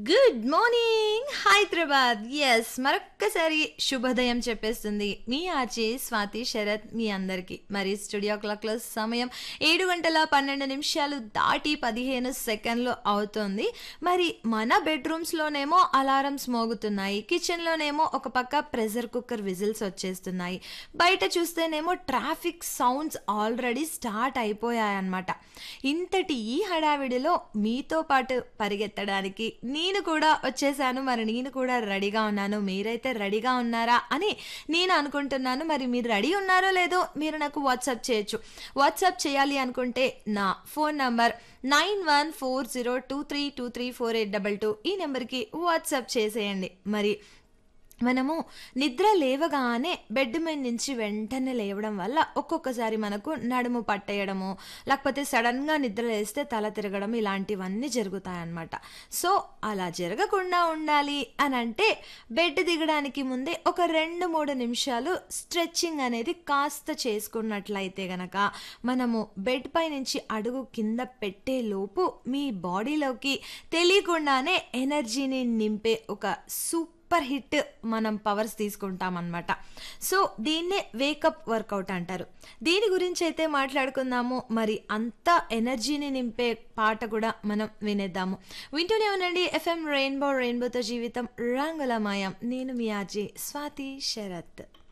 good morning Hyderabad yes మరొక్కసారి శుభోదయం చెప్పేస్తుంది మీ ఆచి స్వాతి శరత్ మీ అందరికీ మరి స్టూడియో క్లాక్లో సమయం ఏడు గంటల పన్నెండు నిమిషాలు దాటి పదిహేను సెకండ్లు అవుతుంది మరి మన బెడ్రూమ్స్లోనేమో అలారమ్స్ మోగుతున్నాయి కిచెన్లోనేమో ఒక పక్క ప్రెషర్ కుక్కర్ విజిల్స్ వచ్చేస్తున్నాయి బయట చూస్తేనేమో ట్రాఫిక్ సౌండ్స్ ఆల్రెడీ స్టార్ట్ అయిపోయాయన్నమాట ఇంతటి ఈ హడావిడిలో మీతో పాటు పరిగెత్తడానికి నేను కూడా వచ్చేసాను మరి నేను కూడా రెడీగా ఉన్నాను మీరైతే రెడీగా ఉన్నారా అని నేను అనుకుంటున్నాను మరి మీరు రెడీ ఉన్నారో లేదో మీరు నాకు వాట్సాప్ చేయొచ్చు వాట్సాప్ చేయాలి అనుకుంటే నా phone number nine one four zero two three two three four eight double two ఈ నెంబర్కి వాట్సాప్ చేసేయండి మరి మనము నిద్ర లేవగానే బెడ్ మీద నుంచి వెంటనే లేవడం వల్ల ఒక్కొక్కసారి మనకు నడుము పట్టేయడము లేకపోతే సడన్గా నిద్ర లేస్తే తల తిరగడం ఇలాంటివన్నీ జరుగుతాయన్నమాట సో అలా జరగకుండా ఉండాలి అని అంటే బెడ్ దిగడానికి ముందే ఒక రెండు మూడు నిమిషాలు స్ట్రెచ్చింగ్ అనేది కాస్త చేసుకున్నట్లయితే గనక మనము బెడ్ పై నుంచి అడుగు కింద పెట్టే లోపు మీ బాడీలోకి తెలియకుండానే ఎనర్జీని నింపే ఒక సూపర్ సూపర్ హిట్ మనం పవర్స్ తీసుకుంటాం అనమాట సో దీన్నే వేకప్ వర్కౌట్ అంటారు దీని గురించి అయితే మాట్లాడుకుందాము మరి అంత ఎనర్జీని నింపే పాట కూడా మనం వినేద్దాము వింటూనే ఉండండి ఎఫ్ఎం రెయిన్బో రెయిన్బోతో జీవితం రంగులమయం నేను మీ ఆజీ స్వాతి శరత్